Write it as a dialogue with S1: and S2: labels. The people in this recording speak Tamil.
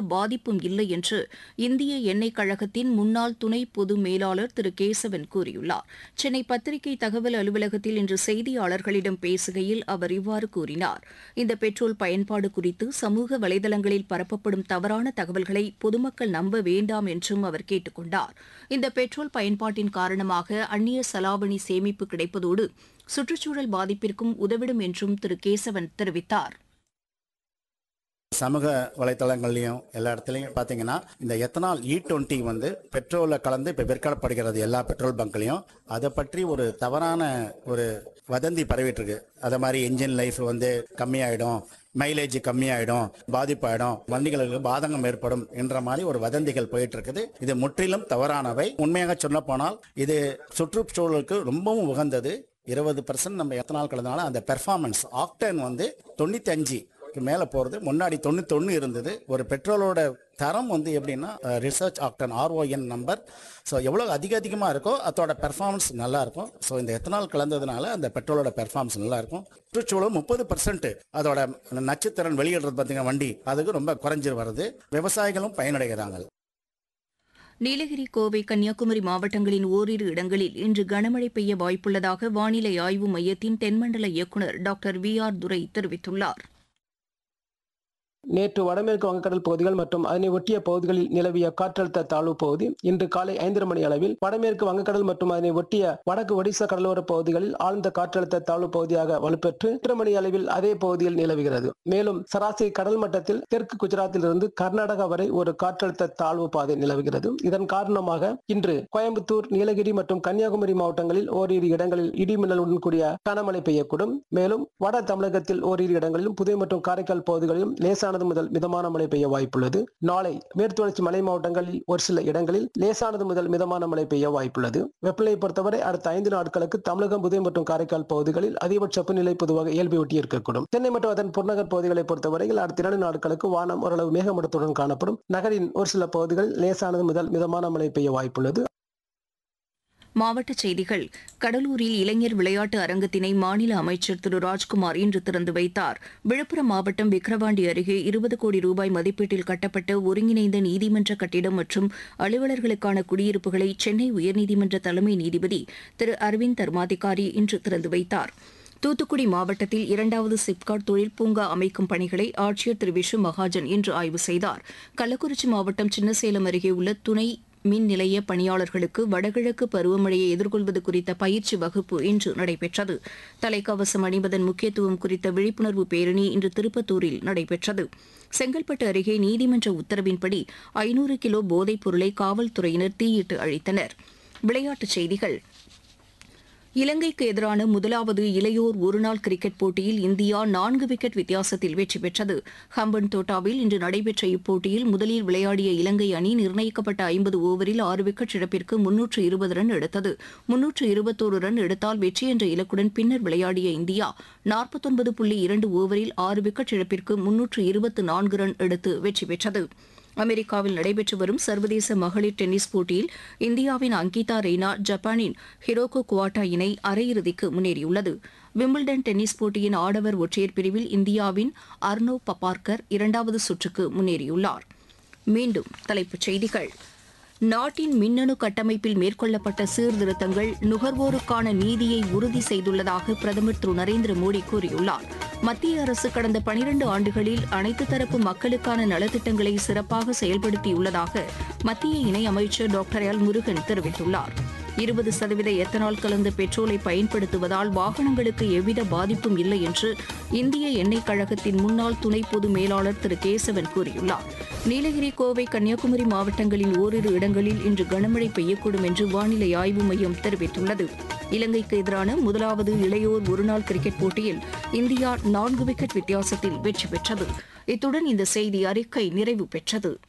S1: பாதிப்பும் இல்லை என்று இந்திய எண்ணெய் கழகத்தின் முன்னாள் துணை பொது மேலாளர் திரு கேசவன் கூறியுள்ளார் சென்னை பத்திரிகை தகவல் அலுவலகத்தில் இன்று செய்தியாளர்களிடம் பேசுகையில் அவர் இவ்வாறு கூறினார் இந்த பெட்ரோல் பயன்பாடு குறித்து சமூக வலைதளங்களில் பரப்பப்படும் தவறான தகவல்களை பொதுமக்கள் நம்ப வேண்டாம் என்றும் அவர் கேட்டுக் கொண்டார் இந்த பெட்ரோல் பயன்பாட்டின் காரணமாக அந்நிய செலாவணி சேமிப்பு கிடைப்பதோடு சுற்றுச்சூழல் பாதிப்பிற்கும் உதவிடும் என்றும் திரு கேசவன் தெரிவித்தார்
S2: சமூக வலைத்தளங்கள்லையும் எல்லா இடத்துலையும் பார்த்தீங்கன்னா இந்த எத்தனால் இ டுவெண்ட்டி வந்து பெட்ரோலில் கலந்து இப்போ விற்கப்படுகிறது எல்லா பெட்ரோல் பங்க்லையும் அதை பற்றி ஒரு தவறான ஒரு வதந்தி பரவிட்டு இருக்கு அதை மாதிரி என்ஜின் லைஃப் வந்து கம்மியாயிடும் மைலேஜ் கம்மியாயிடும் பாதிப்பாயிடும் வண்டிகளுக்கு பாதகம் ஏற்படும் என்ற மாதிரி ஒரு வதந்திகள் போயிட்டு இருக்குது இது முற்றிலும் தவறானவை உண்மையாக சொல்ல போனால் இது சுற்றுச்சூழலுக்கு ரொம்பவும் உகந்தது இருபது பர்சன்ட் நம்ம எத்தனால் கலந்தனால அந்த பெர்ஃபார்மன்ஸ் ஆக்டன் வந்து தொண்ணூத்தி அஞ்சு மேலே போகிறது முன்னாடி தொண்ணூத்தொன்று இருந்தது ஒரு பெட்ரோலோட தரம் வந்து எப்படின்னா research octane RON number so எவ்வளோ அதிக அதிகமாக இருக்கோ அதோட பெர்ஃபார்மன்ஸ் நல்லா இருக்கும் ஸோ இந்த எத்தனால் கலந்ததுனால அந்த பெட்ரோலோட பெர்ஃபார்மன்ஸ் நல்லா இருக்கும் சுற்றுச்சூழல் முப்பது பர்சன்ட் அதோட நச்சுத்திறன் வெளியிடுறது பார்த்தீங்கன்னா வண்டி அதுக்கு ரொம்ப குறைஞ்சி வருது விவசாயிகளும் பயனடைகிறாங்க
S1: நீலகிரி கோவை கன்னியாகுமரி மாவட்டங்களின் ஓரிரு இடங்களில் இன்று கனமழை பெய்ய வாய்ப்புள்ளதாக வானிலை ஆய்வு மையத்தின் தென்மண்டல இயக்குநர் டாக்டர் வி ஆர் துரை தெரிவித்துள்ளார்
S3: நேற்று வடமேற்கு வங்கக்கடல் பகுதிகள் மற்றும் அதனை ஒட்டிய பகுதிகளில் நிலவிய காற்றழுத்த தாழ்வு பகுதி இன்று காலை ஐந்தரை மணி அளவில் வடமேற்கு வங்கக்கடல் மற்றும் அதனை ஒட்டிய வடக்கு ஒடிசா கடலோர பகுதிகளில் ஆழ்ந்த காற்றழுத்த தாழ்வு பகுதியாக வலுப்பெற்று எட்டு மணி அளவில் அதே பகுதியில் நிலவுகிறது மேலும் சராசரி கடல் மட்டத்தில் தெற்கு குஜராத்திலிருந்து கர்நாடகா வரை ஒரு காற்றழுத்த தாழ்வு பாதை நிலவுகிறது இதன் காரணமாக இன்று கோயம்புத்தூர் நீலகிரி மற்றும் கன்னியாகுமரி மாவட்டங்களில் ஓரிரு இடங்களில் இடிமின்னலுடன் கூடிய கனமழை பெய்யக்கூடும் மேலும் வட தமிழகத்தில் ஓரிரு இடங்களிலும் புதுவை மற்றும் காரைக்கால் பகுதிகளிலும் லேசானது முதல் மிதமான மழை பெய்ய வாய்ப்புள்ளது நாளை மேற்கு தொடர்ச்சி மலை மாவட்டங்களில் ஒரு சில இடங்களில் லேசானது முதல் மிதமான மழை பெய்ய வாய்ப்புள்ளது வெப்பநிலையை பொறுத்தவரை அடுத்த ஐந்து நாட்களுக்கு தமிழகம் புதுவை மற்றும் காரைக்கால் பகுதிகளில் அதிகபட்ச வெப்பநிலை பொதுவாக இயல்பை ஒட்டி இருக்கக்கூடும் சென்னை மற்றும் அதன் புறநகர் பகுதிகளை பொறுத்தவரையில் அடுத்த இரண்டு நாட்களுக்கு வானம் ஓரளவு மேகமூட்டத்துடன் காணப்படும் நகரின் ஒரு சில பகுதிகளில் லேசானது முதல் மிதமான மழை பெய்ய வாய்ப்புள்ளது
S1: மாவட்டச் செய்திகள் கடலூரில் இளைஞர் விளையாட்டு அரங்கத்தினை மாநில அமைச்சர் திரு ராஜ்குமார் இன்று திறந்து வைத்தார் விழுப்புரம் மாவட்டம் விக்கிரவாண்டி அருகே இருபது கோடி ரூபாய் மதிப்பீட்டில் கட்டப்பட்ட ஒருங்கிணைந்த நீதிமன்ற கட்டிடம் மற்றும் அலுவலர்களுக்கான குடியிருப்புகளை சென்னை உயர்நீதிமன்ற தலைமை நீதிபதி திரு அரவிந்த் தர்மாதிகாரி இன்று திறந்து வைத்தார் தூத்துக்குடி மாவட்டத்தில் இரண்டாவது சிப்காட் தொழில் பூங்கா அமைக்கும் பணிகளை ஆட்சியர் திரு விஷு மகாஜன் இன்று ஆய்வு செய்தார் கள்ளக்குறிச்சி மாவட்டம் சின்னசேலம் அருகே உள்ள துணை மின் நிலைய பணியாளர்களுக்கு வடகிழக்கு பருவமழையை எதிர்கொள்வது குறித்த பயிற்சி வகுப்பு இன்று நடைபெற்றது தலைக்கவசம் அணிவதன் முக்கியத்துவம் குறித்த விழிப்புணர்வு பேரணி இன்று திருப்பத்தூரில் நடைபெற்றது செங்கல்பட்டு அருகே நீதிமன்ற உத்தரவின்படி ஐநூறு கிலோ போதைப் பொருளை காவல்துறையினர் தீயிட்டு அழித்தனர் விளையாட்டுச் செய்திகள் இலங்கைக்கு எதிரான முதலாவது இளையோர் ஒருநாள் கிரிக்கெட் போட்டியில் இந்தியா நான்கு விக்கெட் வித்தியாசத்தில் வெற்றி பெற்றது ஹம்பன் தோட்டாவில் இன்று நடைபெற்ற இப்போட்டியில் முதலில் விளையாடிய இலங்கை அணி நிர்ணயிக்கப்பட்ட ஐம்பது ஓவரில் ஆறு விக்கெட் இழப்பிற்கு முன்னூற்று இருபது ரன் எடுத்தது முன்னூற்று இருபத்தோரு ரன் எடுத்தால் வெற்றி என்ற இலக்குடன் பின்னர் விளையாடிய இந்தியா நாற்பத்தொன்பது புள்ளி இரண்டு ஓவரில் ஆறு விக்கெட் இழப்பிற்கு முன்னூற்று இருபத்து நான்கு ரன் எடுத்து வெற்றி பெற்றது அமெரிக்காவில் நடைபெற்று வரும் சர்வதேச மகளிர் டென்னிஸ் போட்டியில் இந்தியாவின் அங்கிதா ரெய்னா ஜப்பானின் ஹிரோகோ குவாட்டா இணை அரையிறுதிக்கு முன்னேறியுள்ளது விம்பிள்டன் டென்னிஸ் போட்டியின் ஆடவர் ஒற்றையர் பிரிவில் இந்தியாவின் அர்னோ பபார்கர் இரண்டாவது சுற்றுக்கு முன்னேறியுள்ளார் மீண்டும் தலைப்புச் செய்திகள் நாட்டின் மின்னணு கட்டமைப்பில் மேற்கொள்ளப்பட்ட சீர்திருத்தங்கள் நுகர்வோருக்கான நீதியை உறுதி செய்துள்ளதாக பிரதமர் திரு நரேந்திர மோடி கூறியுள்ளார் மத்திய அரசு கடந்த பனிரண்டு ஆண்டுகளில் அனைத்து தரப்பு மக்களுக்கான நலத்திட்டங்களை சிறப்பாக செயல்படுத்தியுள்ளதாக மத்திய இணையமைச்சர் டாக்டர் எல் முருகன் தெரிவித்துள்ளார் இருபது சதவீத எத்தனால் கலந்த பெட்ரோலை பயன்படுத்துவதால் வாகனங்களுக்கு எவ்வித பாதிப்பும் இல்லை என்று இந்திய எண்ணெய் கழகத்தின் முன்னாள் துணை பொது மேலாளர் திரு கேசவன் கூறியுள்ளார் நீலகிரி கோவை கன்னியாகுமரி மாவட்டங்களின் ஓரிரு இடங்களில் இன்று கனமழை பெய்யக்கூடும் என்று வானிலை ஆய்வு மையம் தெரிவித்துள்ளது இலங்கைக்கு எதிரான முதலாவது இளையோர் ஒருநாள் கிரிக்கெட் போட்டியில் இந்தியா நான்கு விக்கெட் வித்தியாசத்தில் வெற்றி பெற்றது இத்துடன் இந்த செய்தி அறிக்கை நிறைவு பெற்றது